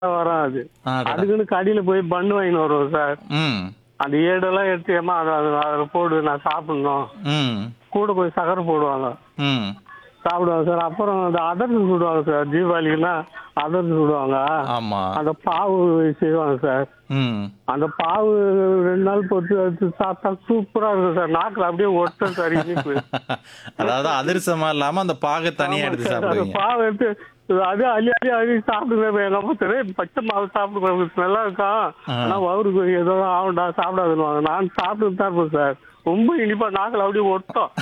வரும் அது ஆடடா. அதுக்குன்னு கடையில போய் பண்ணு வாங்கின்னு வருவோம் சார் ம் அந்த ஏடெல்லாம் எடுத்து ஏமா அதை அதில் போடு நான் சாப்பிடணும் ம் கூட கொஞ்சம் சக்கரை போடுவாங்க ம் சாப்பிடுவாங்க சார் அப்புறம் அந்த அதர்ஸ் சுடுவாங்க சார் தீபாவளிக்குன்னா அதர்ஸ் சுடுவாங்க ஆமா அந்த பாவு செய்வாங்க சார் ம் அந்த பாவு ரெண்டு நாள் பொறுத்து வச்சு சாப்பிட்டா சூப்பரா இருக்கும் சார் நாக்குல அப்படியே ஒட்டும் சார் இனிப்பு அதாவது அதிர்சமா இல்லாம அந்த பாகை தனியா எடுத்து ஆமா சார், அந்த சாப்பிடுவீங்க பாவு எடுத்து அது அள்ளி அள்ளி அள்ளி சாப்பிடுங்க எங்க அம்மா சரி பச்சை மாவு சாப்பிடுங்க நல்லா இருக்கும் ஆனா வவுருக்கு ஏதோ ஆகும்டா சாப்பிடாதுன்னு நான் சாப்பிட்டு தான் இருப்பேன் சார் ரொம்ப இனிப்பா நாக்குல அப்படியே ஒட்டும்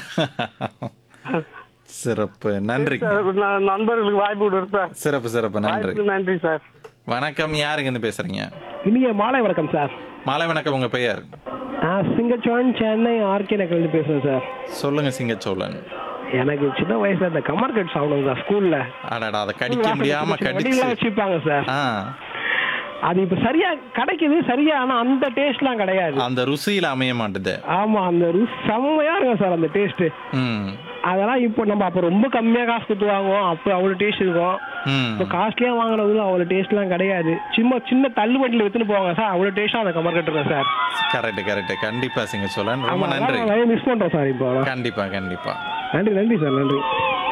சிறப்பு நன்றி சார், நான் நண்பர்களுக்கு வாய்ப்பு விடுறேன் சார் சிறப்பு சிறப்பு நன்றி வாய்ப்புக்கு நன்றி சார் வணக்கம் யாருங்க இருந்து பேசுறீங்க இனிய மாலை வணக்கம் சார் மாலை வணக்கம் உங்க பெயர் நான் சிங்கச்சோழன் சென்னை ஆர்கே நகர்லேருந்து பேசுகிறேன் சார் சொல்லுங்க சிங்கச்சோழன் எனக்கு சின்ன வயசுல இந்த கமர் கட் சாப்பிடுவோம் சார் ஸ்கூல்ல அடடா அதை கடிக்க முடியாம கடிச்சு வடிலாம் வச்சுப்பாங்க சார் ஆ அது இப்ப சரியா கிடைக்குது சரியா ஆனா அந்த டேஸ்ட்லாம் கிடையாது அந்த ருசியில அமைய மாட்டுது ஆமா அந்த ருசி செம்மையா இருக்கும் சார் அந்த டேஸ்ட் ம் அதெல்லாம் இப்போ நம்ம அப்ப ரொம்ப கம்மியா காசு கொடுத்து வாங்குவோம் அப்போ அவ்வளவு டேஸ்ட் இருக்கும் ம் இப்போ காஸ்ட்லியா வாங்கினதுல அவ்வளவு டேஸ்ட்லாம் கிடையாது சும்மா சின்ன தள்ளுவண்டியில் வித்துன்னு போவாங்க சார் அவ்வளவு டேஸ்டா அந்த கமர் கட் இருக்கும் சார் கரெக்ட் கரெக்ட் கண்டிப்பா சிங்கச்சோழன் ரொம்ப நன்றி நிறைய மிஸ் பண்றோம் சார் இப்போ கண்டிப்பா கண்டிப்பா நன்றி நன்றி சார் நன்றி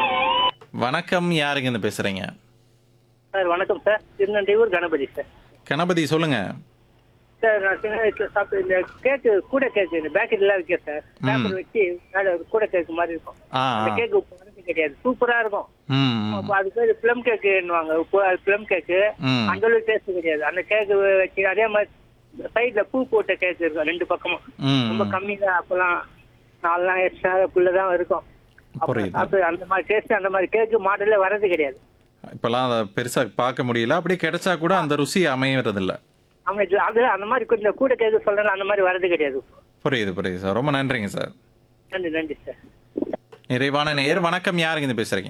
வணக்கம் யாருங்க இருந்து பேசுறீங்க சார் வணக்கம் சார் திருநெல்வேலூர் கணபதி சார் கணபதி சொல்லுங்க சார் நான் சின்ன வயசுல சாப்பிட்டு இந்த கேக்கு கூட கேக்கு இந்த பேக்கரிலாம் விற்க சார் பேப்பர் வச்சு மேல ஒரு கூட கேக்கு மாதிரி இருக்கும் ஆ அந்த ஆ. கேக்கு உப்பு கிடையாது சூப்பரா இருக்கும் ம் ம். அப்போ அது பேர் ப்ளம் கேக்குன்னுவாங்க உப்பு அது ப்ளம் கேக்கு ம். அந்த அளவுக்கு டேஸ்ட் கிடையாது அந்த கேக்கு வச்சு அதே மாதிரி சைட்ல பூ போட்ட கேக் இருக்கும் ரெண்டு பக்கமும் ம் ரொம்ப கம்மி தான் அப்பெல்லாம் நாலாம் எக்ஸ்ட்ரா தான் இருக்கும் அப்ப புரியுது. சாப்பிட்டு அந்த மாதிரி டேஸ்ட் அந்த மாதிரி கேக்கு மாடல்ல வர்றது கிடையாது இப்பெல்லாம் அதை பெருசா பார்க்க முடியல அப்படியே கிடைச்சா கூட அந்த ருசி அமையறது இல்ல அவனுக்கு அது அந்த மாதிரி கொஞ்சம் கூட கேக்கு சொல்றேன் அந்த மாதிரி வர்றது கிடையாது புரியுது புரியுது சார் ரொம்ப நன்றிங்க சார் நன்றி நன்றி சார் நிறைவான நேர் வணக்கம் யாருங்க இருந்து பேசுறீங்க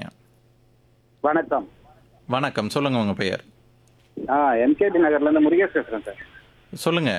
வணக்கம் வணக்கம் சொல்லுங்க உங்க பெயர் ஆ எம்கேடி நகர்ல இருந்து முருகேஷ் பேசுறேன் சார் சொல்லுங்க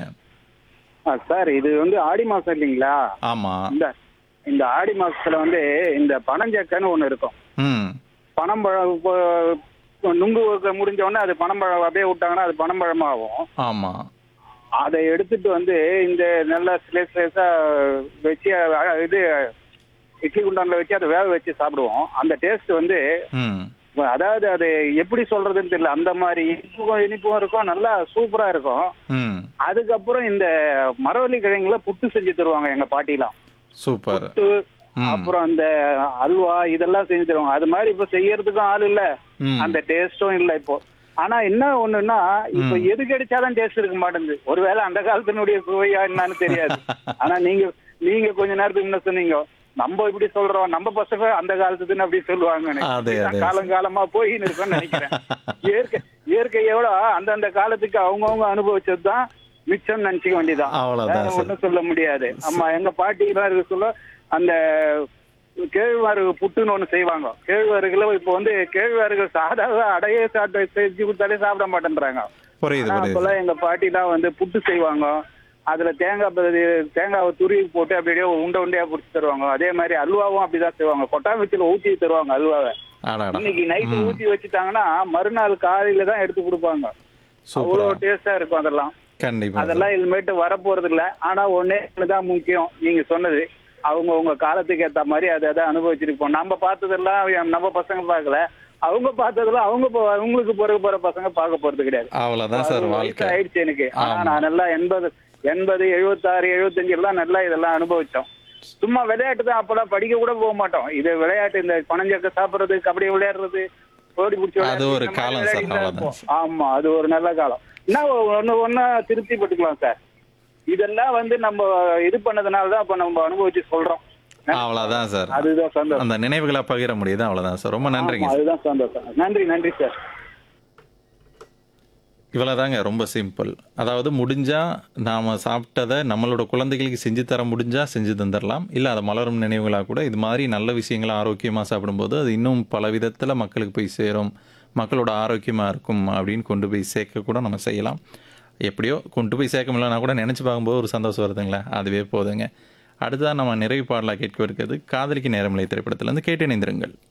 ஆ சார் இது வந்து ஆடி மாசம் இல்லைங்களா ஆமா இந்த இந்த ஆடி மாசத்துல வந்து இந்த பனஞ்சக்கன்னு ஒண்ணு இருக்கும் ம் பனம்பழம் இப்போ நுங்கு ஊக்க முடிஞ்ச உடனே அது பனம்பழம் அப்படியே விட்டாங்கன்னா அது பனம்பழமாகும் ஆமா அதை எடுத்துட்டு வந்து இந்த நல்ல ஸ்லேஸ் ஸ்லேஸா வச்சு அ- இது இட்லி குண்டான்ல வச்சு அதை வேக வச்சு சாப்பிடுவோம் அந்த டேஸ்ட் வந்து ம் அதாவது அது எப்படி சொல்றதுன்னு தெரியல அந்த மாதிரி இனிப்பும் இனிப்பும் இருக்கும் நல்லா சூப்பரா இருக்கும் ம் அதுக்கப்புறம் இந்த மரவள்ளி கிழங்குல புட்டு செஞ்சு தருவாங்க எங்க பாட்டிலாம் சூப்பர் புட்டு ம். அப்புறம் அந்த அல்வா இதெல்லாம் செஞ்சு தருவாங்க அது மாதிரி இப்ப செய்யறதுக்கும் ஆள் இல்ல ம். அந்த டேஸ்டும் இல்ல இப்போ ஆனா என்ன ஒண்ணுன்னா இப்ப எது கிடைச்சாலும் டேஸ்ட் இருக்க மாட்டேங்குது ஒருவேளை அந்த காலத்தினுடைய சுவையா என்னன்னு தெரியாது ஆனா நீங்க நீங்க கொஞ்ச நேரத்துக்கு முன்ன சொன்னீங்க நம்ம இப்படி சொல்றோம் நம்ம பசங்க அந்த காலத்துக்குன்னு அப்படி சொல்லுவாங்கன்னு அதே, இதுதான் அதே. காலங்காலமா போயின்னு இருக்கும்னு நினைக்கிறேன் இயற்கை இயற்கையோட அந்தந்த காலத்துக்கு அவங்கவுங்க அனுபவிச்சதுதான் மிச்சம் நினைச்சுக்க வேண்டியதான் அவ்வளவுதான் வேற சார். ஒண்ணும் சொல்ல முடியாது ஆமா எங்க பாட்டி எல்லாம் இருக்க சொல்ல அந்த கேழ்வரகு புட்டுன்னு ஒண்ணு செய்வாங்க கேழ்வரகுல இப்ப வந்து கேழ்வரகு சாதாவ அடையே சாப்பிட்டு செஞ்சு கொடுத்தாலே சாப்பிட மாட்டேன்றாங்க புரியுது ஆனா புரியுது அப்பெல்லாம் எங்க பாட்டி தான் வந்து புட்டு செய்வாங்க அதுல தேங்காய் பதி- தேங்காவை துருவி போட்டு அப்படியே உண்டை உண்டையா பிடிச்சி தருவாங்க அதே மாதிரி அல்வாவும் அப்படிதான் செய்வாங்க கொட்டாங்குச்சியில ஊத்தி தருவாங்க அல்வாவை அடாடா இன்னைக்கு நைட்டு ஊத்தி வச்சுட்டாங்கன்னா மறுநாள் காலையில தான் எடுத்து கொடுப்பாங்க சூப்பரா அவ்வளவு டேஸ்டா இருக்கும் அதெல்லாம் கண்டிப்பா அதெல்லாம் இனிமேட்டு வரப்போறது இல்ல ஆனா ஒன்னே தான் முக்கியம் நீங்க சொன்னது அவங்க உங்க காலத்துக்கு ஏத்த மாதிரி அதை அதை அனுபவிச்சிருப்போம் நம்ம பார்த்ததெல்லாம் நம்ம பசங்க பார்க்கல அவங்க பார்த்ததெல்லாம் அவங்க போ- அவங்களுக்கு பிறகு போற பசங்க பார்க்க போறது கிடையாது அவ்வளவுதான் சார் அது வாழ்க்கை வயசு ஆயிடுச்சு எனக்கு ஆனா ஆமா. நான் நல்லா எண்பது எண்பது எழுபத்தாறு எழுபத்தஞ்சு எல்லாம் நல்லா இதெல்லாம் அனுபவிச்சோம் சும்மா விளையாட்டு தான் அப்பெல்லாம் படிக்க கூட போக மாட்டோம் இது விளையாட்டு இந்த பனஞ்சக்க சாப்பிடுறது கபடி விளையாடுறது ஓடி பிடிச்சி அது ஒரு காலம் சார், அவ்வளவுதான் சார். ஆமா அது ஒரு நல்ல காலம் என்ன ஒண்ணு ஒண்ணா திருப்தி பட்டுக்கலாம் சார் இதெல்லாம் வந்து நம்ம இது பண்ணதுனால தான் இப்ப நம்ம அனுபவிச்சு சொல்றோம் அவ்வளவுதான் சார் அதுதான் சந்தோஷம் அந்த நினைவுகளை பகிர முடியுது அவ்வளவுதான் சார் ரொம்ப நன்றிங்க ஆமா, சார் அதுதான் சந்தோஷம் நன்றி நன்றி சார் இவ்வளவுதாங்க ரொம்ப சிம்பிள் அதாவது முடிஞ்சா நாம சாப்பிட்டதை நம்மளோட குழந்தைகளுக்கு செஞ்சு தர முடிஞ்சா செஞ்சு தந்துடலாம் இல்லை அதை மலரும் நினைவுகளாக கூட இது மாதிரி நல்ல விஷயங்களை ஆரோக்கியமாக சாப்பிடும்போது அது இன்னும் பல விதத்தில் மக்களுக்கு போய் சேரும் மக்களோட ஆரோக்கியமாக இருக்கும் அப்படின்னு கொண்டு போய் சேர்க்க கூட நம்ம செய்யலாம் எப்படியோ கொண்டு போய் சேர்க்க முடியலனா கூட நினச்சி பார்க்கும்போது ஒரு சந்தோஷம் வருதுங்களா அதுவே போதுங்க அடுத்ததான் நம்ம நிறைவு பாடலாக கேட்க இருக்கிறது காதலிக்கு நேரமில்லை திரைப்படத்திலேருந்து கேட்டு இணைந்திருங்கள்